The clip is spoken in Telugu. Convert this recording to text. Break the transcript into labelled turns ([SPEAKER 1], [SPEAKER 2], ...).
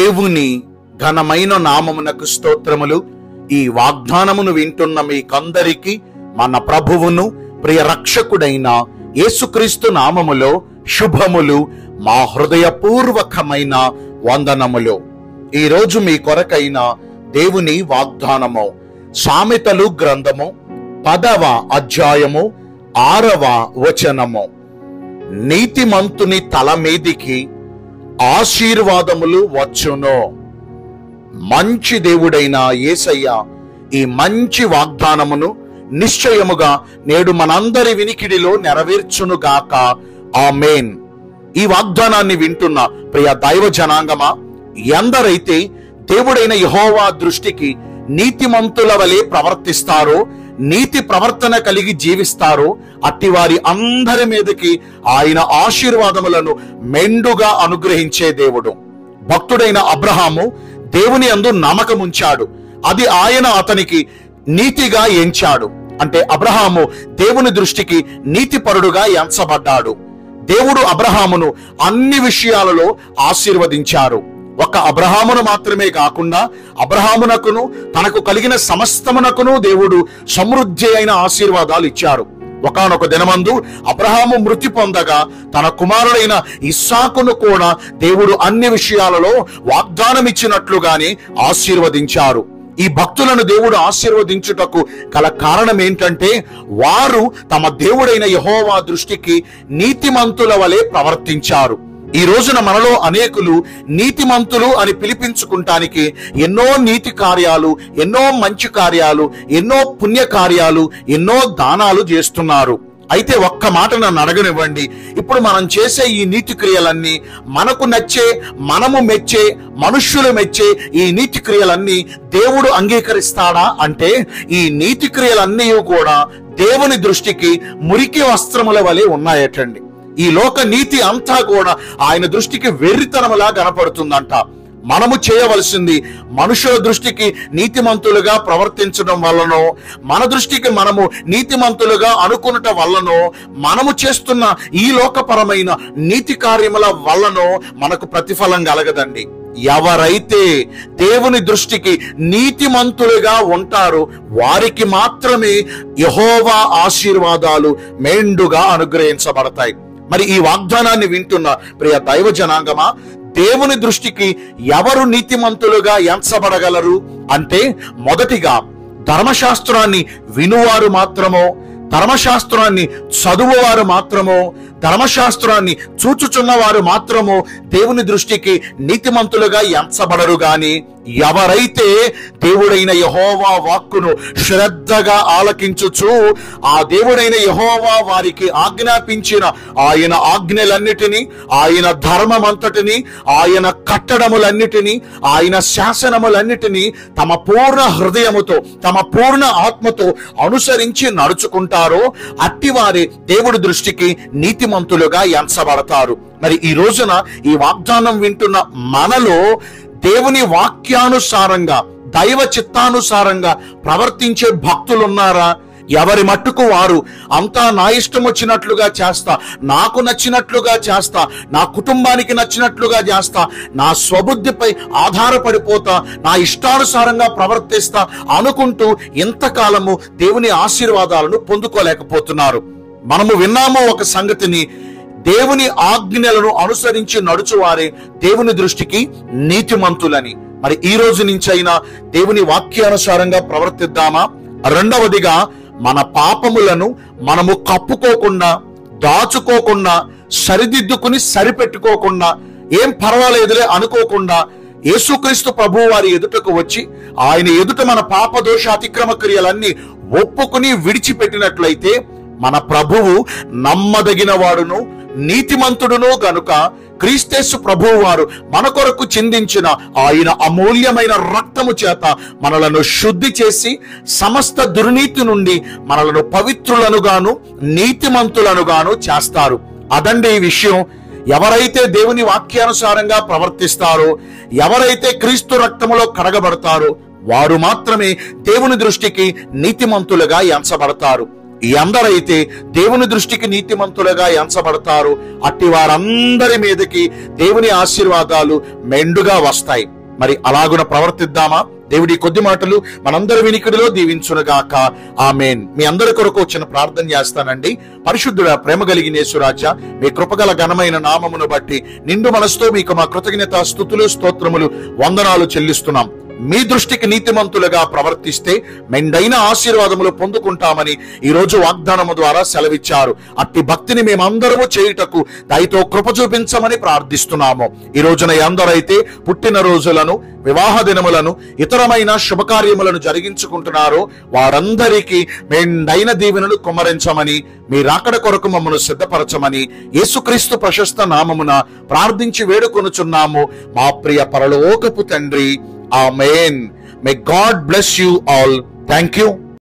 [SPEAKER 1] దేవుని ఘనమైన నామమునకు స్తోత్రములు ఈ వాగ్దానమును వింటున్న మీకందరికీ మన ప్రభువును ప్రియ రక్షకుడైన యేసుక్రీస్తు నామములో శుభములు మా హృదయపూర్వకమైన వందనములు ఈ రోజు మీ కొరకైన దేవుని వాగ్దానము సామెతలు గ్రంథము పదవ అధ్యాయము ఆరవ వచనము నీతిమంతుని తల మీదికి ఆశీర్వాదములు వచ్చును మంచి దేవుడైన యేసయ్య ఈ మంచి వాగ్దానమును నిశ్చయముగా నేడు మనందరి వినికిడిలో నెరవేర్చునుగాక ఆమేన్ ఈ వాగ్దానాన్ని వింటున్న ప్రియ దైవ జనాంగమా ఎందరైతే దేవుడైన యహోవా దృష్టికి నీతిమంతుల వలె ప్రవర్తిస్తారో నీతి ప్రవర్తన కలిగి జీవిస్తారో అట్టివారి అందరి మీదకి ఆయన ఆశీర్వాదములను మెండుగా అనుగ్రహించే దేవుడు భక్తుడైన అబ్రహాము దేవుని అందు నమ్మకముంచాడు అది ఆయన అతనికి నీతిగా ఎంచాడు అంటే అబ్రహాము దేవుని దృష్టికి నీతిపరుడుగా ఎంచబడ్డాడు దేవుడు అబ్రహామును అన్ని విషయాలలో ఆశీర్వదించారు ఒక అబ్రహామును మాత్రమే కాకుండా అబ్రహామునకును తనకు కలిగిన సమస్తమునకును దేవుడు సమృద్ధి అయిన ఆశీర్వాదాలు ఇచ్చారు ఒకనొక దినమందు అబ్రహాము మృతి పొందగా తన కుమారుడైన ఇస్సాకును కూడా దేవుడు అన్ని విషయాలలో వాగ్దానం ఇచ్చినట్లుగానే ఆశీర్వదించారు ఈ భక్తులను దేవుడు ఆశీర్వదించుటకు గల కారణం ఏంటంటే వారు తమ దేవుడైన యహోవా దృష్టికి నీతిమంతుల వలె ప్రవర్తించారు ఈ రోజున మనలో అనేకులు నీతిమంతులు అని పిలిపించుకుంటానికి ఎన్నో నీతి కార్యాలు ఎన్నో మంచి కార్యాలు ఎన్నో పుణ్య కార్యాలు ఎన్నో దానాలు చేస్తున్నారు అయితే ఒక్క మాట నన్ను అడగనివ్వండి ఇప్పుడు మనం చేసే ఈ నీతి క్రియలన్నీ మనకు నచ్చే మనము మెచ్చే మనుష్యులు మెచ్చే ఈ నీతి క్రియలన్నీ దేవుడు అంగీకరిస్తాడా అంటే ఈ నీతి క్రియలన్నీ కూడా దేవుని దృష్టికి మురికి వస్త్రముల వలె ఉన్నాయటండి ఈ లోక నీతి అంతా కూడా ఆయన దృష్టికి వెర్రితనములా కనపడుతుందంట మనము చేయవలసింది మనుషుల దృష్టికి నీతిమంతులుగా ప్రవర్తించడం వల్లనో మన దృష్టికి మనము నీతిమంతులుగా అనుకునట వల్లనో మనము చేస్తున్న ఈ లోకపరమైన నీతి కార్యముల వల్లనో మనకు ప్రతిఫలం కలగదండి ఎవరైతే దేవుని దృష్టికి నీతిమంతులుగా ఉంటారో వారికి మాత్రమే యహోవా ఆశీర్వాదాలు మెండుగా అనుగ్రహించబడతాయి మరి ఈ వాగ్దానాన్ని వింటున్న ప్రియ దైవ జనాంగమా దేవుని దృష్టికి ఎవరు నీతిమంతులుగా ఎంచబడగలరు అంటే మొదటిగా ధర్మశాస్త్రాన్ని వినువారు మాత్రమో ధర్మశాస్త్రాన్ని చదువువారు మాత్రమో ధర్మశాస్త్రాన్ని చూచుచున్న వారు మాత్రము దేవుని దృష్టికి నీతిమంతులుగా ఎంచబడరు గాని ఎవరైతే దేవుడైన యహోవా వాక్కును శ్రద్ధగా ఆలకించుచు ఆ దేవుడైన యహోవా వారికి ఆజ్ఞాపించిన ఆయన ఆజ్ఞలన్నిటినీ ఆయన ధర్మమంతటిని ఆయన కట్టడములన్నిటినీ ఆయన శాసనములన్నిటినీ తమ పూర్ణ హృదయముతో తమ పూర్ణ ఆత్మతో అనుసరించి నడుచుకుంటారో అట్టివారే దేవుడి దృష్టికి నీతిమంతులుగా ఎంచబడతారు మరి ఈ రోజున ఈ వాగ్దానం వింటున్న మనలో దేవుని వాక్యానుసారంగా దైవ చిత్తానుసారంగా ప్రవర్తించే భక్తులున్నారా ఎవరి మట్టుకు వారు అంతా నా ఇష్టం వచ్చినట్లుగా చేస్తా నాకు నచ్చినట్లుగా చేస్తా నా కుటుంబానికి నచ్చినట్లుగా చేస్తా నా స్వబుద్ధిపై ఆధారపడిపోతా నా ఇష్టానుసారంగా ప్రవర్తిస్తా అనుకుంటూ ఇంతకాలము దేవుని ఆశీర్వాదాలను పొందుకోలేకపోతున్నారు మనము విన్నాము ఒక సంగతిని దేవుని ఆజ్ఞలను అనుసరించి నడుచువారే దేవుని దృష్టికి నీతిమంతులని మరి ఈ రోజు నుంచైనా దేవుని వాక్యానుసారంగా ప్రవర్తిద్దామా రెండవదిగా మన పాపములను మనము కప్పుకోకుండా దాచుకోకుండా సరిదిద్దుకుని సరిపెట్టుకోకుండా ఏం పర్వాలేదులే అనుకోకుండా యేసుక్రీస్తు ప్రభు వారి ఎదుటకు వచ్చి ఆయన ఎదుట మన పాప దోష అతిక్రమ క్రియలన్నీ ఒప్పుకుని విడిచిపెట్టినట్లయితే మన ప్రభువు నమ్మదగిన వాడును నీతిమంతుడును గనుక క్రీస్తేసు ప్రభువు వారు మన కొరకు చిందించిన ఆయన అమూల్యమైన రక్తము చేత మనలను శుద్ధి చేసి సమస్త దుర్నీతి నుండి మనలను పవిత్రులనుగాను నీతిమంతులనుగాను చేస్తారు అదండి ఈ విషయం ఎవరైతే దేవుని వాక్యానుసారంగా ప్రవర్తిస్తారో ఎవరైతే క్రీస్తు రక్తములో కడగబడతారో వారు మాత్రమే దేవుని దృష్టికి నీతిమంతులుగా ఎంచబడతారు ఎందరైతే దేవుని దృష్టికి నీతిమంతులుగా ఎంచబడతారో అట్టి వారందరి మీదకి దేవుని ఆశీర్వాదాలు మెండుగా వస్తాయి మరి అలాగున ప్రవర్తిద్దామా దేవుడి కొద్ది మాటలు మనందరి వినికిడిలో దీవించునుగాక ఆమెన్ మీ అందరి కొరకు వచ్చిన ప్రార్థన చేస్తానండి పరిశుద్ధుడ ప్రేమ కలిగిన యేసురాజా మీ కృపగల ఘనమైన నామమును బట్టి నిండు మనసుతో మీకు మా కృతజ్ఞత స్థుతులు స్తోత్రములు వందనాలు చెల్లిస్తున్నాం మీ దృష్టికి నీతిమంతులుగా ప్రవర్తిస్తే మెండైన ఆశీర్వాదములు పొందుకుంటామని ఈ రోజు వాగ్దానము ద్వారా సెలవిచ్చారు అట్టి భక్తిని మేమందరము చేయుటకు దయతో కృప చూపించమని ప్రార్థిస్తున్నాము ఈ రోజున ఎందరైతే పుట్టిన రోజులను వివాహ దినములను ఇతరమైన శుభకార్యములను జరిగించుకుంటున్నారో వారందరికీ మెండైన దీవెనలు కుమ్మరించమని మీ రాకడ కొరకు మమ్మను సిద్ధపరచమని యేసుక్రీస్తు ప్రశస్త నామమున ప్రార్థించి వేడుకొనుచున్నాము మా ప్రియ పరలోకపు తండ్రి Amen. May God bless you all. Thank you.